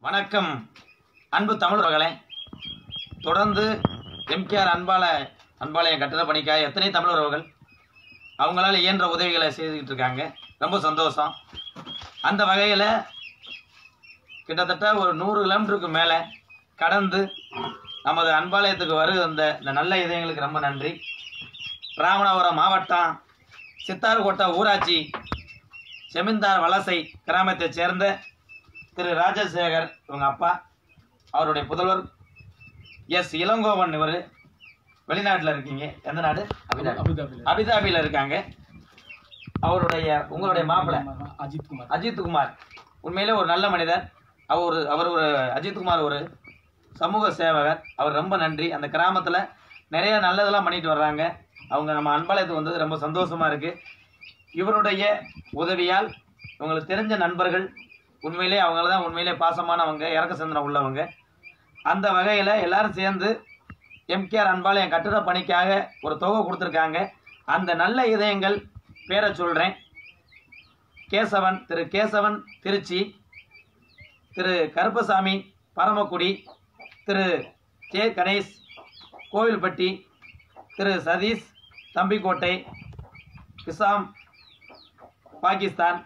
வணக்கம் அன்பு தமிழர்களே தொடர்ந்து எம்கேஆர் அன்பால அன்பாலயம் கட்டட பணிக்காக எத்தனை தமிழ் உறவுகள் அவங்களால இயன்ற உதவிகளை செய்துக்கிட்டு இருக்காங்க ரொம்ப சந்தோஷம் அந்த வகையில் கிட்டத்தட்ட ஒரு நூறு கிலோமீட்டருக்கு மேலே கடந்து நமது அன்பாலயத்துக்கு வருகிற இந்த நல்ல இதயங்களுக்கு ரொம்ப நன்றி ராமநாதபுரம் மாவட்டம் சித்தார்கோட்டை ஊராட்சி செமிந்தார் வலசை கிராமத்தைச் சேர்ந்த திரு ராஜசேகர் இவங்க அப்பா அவருடைய புதல்வர் எஸ் இளங்கோவன் இவர் வெளிநாட்டில் இருக்கீங்க எந்த நாடு அபுதாபில அபிதாபியில் இருக்காங்க அவருடைய உங்களுடைய மாப்பிள்ளை அஜித் குமார் அஜித் குமார் உண்மையிலே ஒரு நல்ல மனிதர் அவர் அவர் ஒரு அஜித் குமார் ஒரு சமூக சேவகர் அவர் ரொம்ப நன்றி அந்த கிராமத்தில் நிறைய நல்லதெல்லாம் பண்ணிட்டு வர்றாங்க அவங்க நம்ம அன்பாலயத்துக்கு வந்தது ரொம்ப சந்தோஷமா இருக்கு இவருடைய உதவியால் உங்களுக்கு தெரிஞ்ச நண்பர்கள் உண்மையிலே அவங்கள தான் உண்மையிலே பாசமானவங்க இறக்க சிந்தனை உள்ளவங்க அந்த வகையில் எல்லாரும் சேர்ந்து எம்கேஆர் அன்பாலயம் கட்டிட பணிக்காக ஒரு தொகை கொடுத்துருக்காங்க அந்த நல்ல இதயங்கள் பேரை சொல்கிறேன் கேசவன் திரு கேசவன் திருச்சி திரு கருப்பசாமி பரமக்குடி திரு கே கணேஷ் கோவில்பட்டி திரு சதீஷ் தம்பிக்கோட்டை கிசாம் பாகிஸ்தான்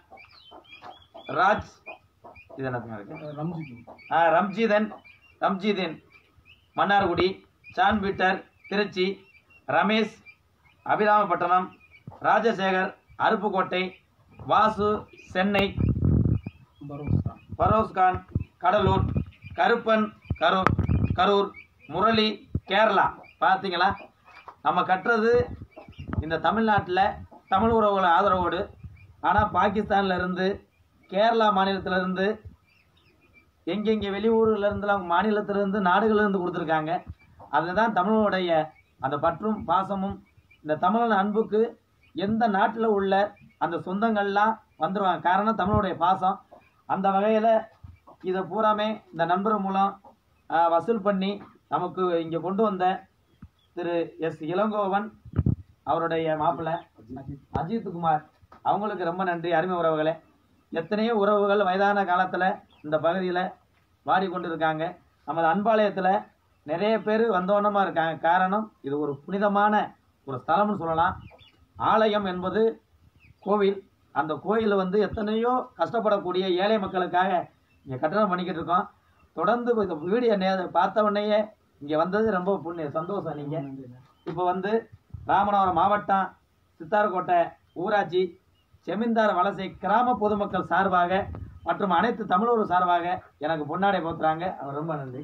ராஜ் இது என்னதுங்க இருக்கு ரம்ஜித் ஆ, ரம்ஜிதன் ரம்ஜிதன் மன்னார்குடி சான் பீட்டர் திருச்சி ரமேஷ் அபிராமப்பட்டினம் ராஜசேகர் அருப்புக்கோட்டை வாசு சென்னை பரோஸ்தான் ஃபரோஸ்கான் கடலூர் கருப்பன் கரூர் கரூர் முரளி கேரளா பார்த்தீங்களா நம்ம கட்டுறது இந்த தமிழ்நாட்டில் தமிழ் உறவுகள் ஆதரவோடு ஆனால் பாகிஸ்தான்ல இருந்து கேரளா மாநிலத்துல இருந்து எங்கெங்கே வெளியூர்ல இருந்துலாம் மாநிலத்திலிருந்து நாடுகளிலிருந்து கொடுத்துருக்காங்க அதுதான் தமிழனுடைய அந்த பற்றும் பாசமும் இந்த தமிழன் அன்புக்கு எந்த நாட்டில் உள்ள அந்த சொந்தங்கள்லாம் வந்துருவாங்க காரணம் தமிழுடைய பாசம் அந்த வகையில் இதை பூராமே இந்த நண்பர் மூலம் ஆஹ், வசூல் பண்ணி நமக்கு இங்கே கொண்டு வந்த திரு எஸ் இளங்கோவன் அவருடைய மாப்பிள்ளை அஜித் குமார் அவங்களுக்கு ரொம்ப நன்றி அருமை உறவுகளே எத்தனையோ உறவுகள் வயதான காலத்தில் இந்த பகுதியில் வாடி கொண்டு இருக்காங்க நமது அன்பாலயத்தில் நிறைய பேர் வந்தோன்னமாக இருக்காங்க காரணம் இது ஒரு புனிதமான ஒரு ஸ்தலம்னு சொல்லலாம் ஆலயம் என்பது கோவில் அந்த கோயிலில் வந்து எத்தனையோ கஷ்டப்படக்கூடிய ஏழை மக்களுக்காக இங்கே கட்டணம் பண்ணிக்கிட்டு இருக்கோம் தொடர்ந்து இந்த வீடியோ நே பார்த்த உடனேயே இங்கே வந்தது ரொம்ப புண்ணிய சந்தோஷம் நீங்கள் இப்போ வந்து ராமநாதபுரம் மாவட்டம் சித்தார்கோட்டை ஊராட்சி செமிந்தார் வலசை கிராம பொதுமக்கள் சார்பாக மற்றும் அனைத்து தமிழர் சார்பாக எனக்கு பொன்னாடை போத்துறாங்க அவர் ரொம்ப நன்றி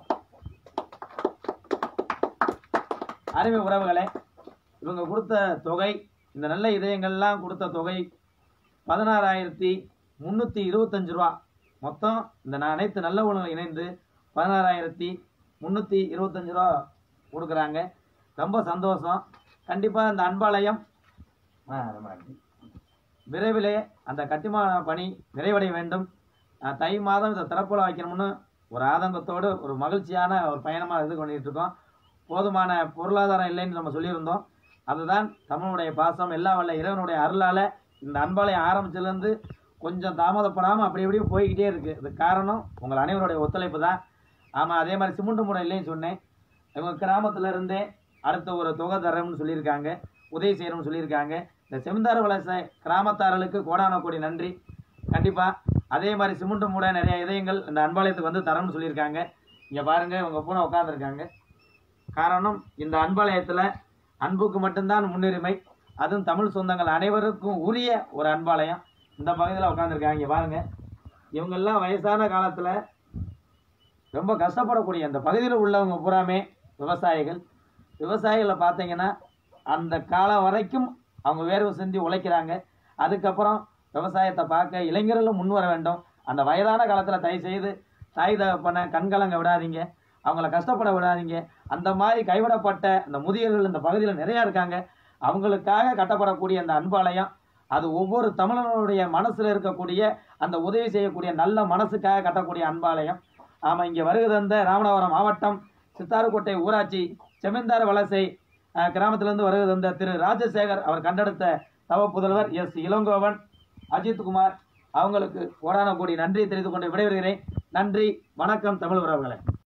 அருமை உறவுகளே இவங்க கொடுத்த தொகை இந்த நல்ல இதயங்கள்லாம் கொடுத்த தொகை பதினாறாயிரத்தி முந்நூற்றி இருபத்தஞ்சு ரூபா மொத்தம் இந்த ந- அனைத்து நல்ல உணவு இணைந்து பதினாறாயிரத்தி முந்நூற்றி இருபத்தஞ்சு ரூபா கொடுக்குறாங்க ரொம்ப சந்தோஷம் கண்டிப்பாக இந்த அன்பாலயம் ஆ, ரொம்ப நன்றி. விரைவிலே அந்த கட்டுமான பணி நிறைவடைய வேண்டும் அஹ், தை மாதம் இதை திறப்புல வைக்கணும்னு ஒரு ஆதங்கத்தோடு ஒரு மகிழ்ச்சியான ஒரு பயணமாக இது பண்ணிட்டு இருக்கோம் போதுமான பொருளாதாரம் இல்லைன்னு நம்ம சொல்லியிருந்தோம் அதுதான் தமிழுடைய பாசம் எல்லா வல்ல இறைவனுடைய அருளால் இந்த அன்பாலயம் ஆரம்பிச்சதுலேருந்து கொஞ்சம் தாமதப்படாமல் அப்படி இப்படியும் போய்கிட்டே இருக்குது இது காரணம் உங்கள் அனைவருடைய ஒத்துழைப்பு தான் ஆமாம் அதே மாதிரி சிமெண்ட் முறை இல்லைன்னு சொன்னேன் இவங்க கிராமத்துல இருந்தே அடுத்த ஒரு தொகை தரம்னு சொல்லியிருக்காங்க உதவி செய்யணும்னு சொல்லியிருக்காங்க இந்த செமிந்தார வளச கிராமத்தார்களுக்கு கோடான கோடி நன்றி கண்டிப்பாக அதே மாதிரி சிமெண்ட் மூட நிறைய இதயங்கள் இந்த அன்பாலயத்துக்கு வந்து தரம்னு சொல்லியிருக்காங்க இங்கே பாருங்க இவங்க பூனை உட்காந்துருக்காங்க காரணம் இந்த அன்பாலயத்தில் அன்புக்கு மட்டும்தான் முன்னுரிமை அதுவும் தமிழ் சொந்தங்கள் அனைவருக்கும் உரிய ஒரு அன்பாலயம் இந்த பகுதியில் உட்காந்துருக்காங்க இங்கே பாருங்க இவங்கெல்லாம் வயசான காலத்தில் ரொம்ப கஷ்டப்படக்கூடிய அந்த பகுதியில் உள்ளவங்க பூராமே விவசாயிகள் விவசாயிகளை பார்த்தீங்கன்னா அந்த காலம் வரைக்கும் அவங்க வேர்வை சிந்தி உழைக்கிறாங்க அதுக்கப்புறம் விவசாயத்தை பார்க்க இளைஞர்களும் முன் வர வேண்டும் அந்த வயதான காலத்தில் தயவு செய்து தாய் தகப்பனை கண்கலங்க விடாதீங்க அவங்கள கஷ்டப்பட விடாதீங்க அந்த மாதிரி கைவிடப்பட்ட அந்த முதியவர்கள் இந்த பகுதியில் நிறையா இருக்காங்க அவங்களுக்காக கட்டப்படக்கூடிய அந்த அன்பாலயம் அது ஒவ்வொரு தமிழனுடைய மனசில் இருக்கக்கூடிய அந்த உதவி செய்யக்கூடிய நல்ல மனசுக்காக கட்டக்கூடிய அன்பாலயம் ஆமாம் இங்கே வருகை தந்த ராமநாதபுரம் மாவட்டம் சித்தாறுக்கோட்டை ஊராட்சி செமிந்தார் வலசை அஹ், கிராமத்திலிருந்து வருகை தந்த திரு ராஜசேகர் அவர் கண்டெடுத்த தவ புதல்வர் எஸ் இளங்கோவன் அஜித் குமார் அவங்களுக்கு கோடான கோடி நன்றி தெரிவித்துக் கொண்டு விடைபெறுகிறேன் நன்றி வணக்கம் தமிழ் உறவுகளே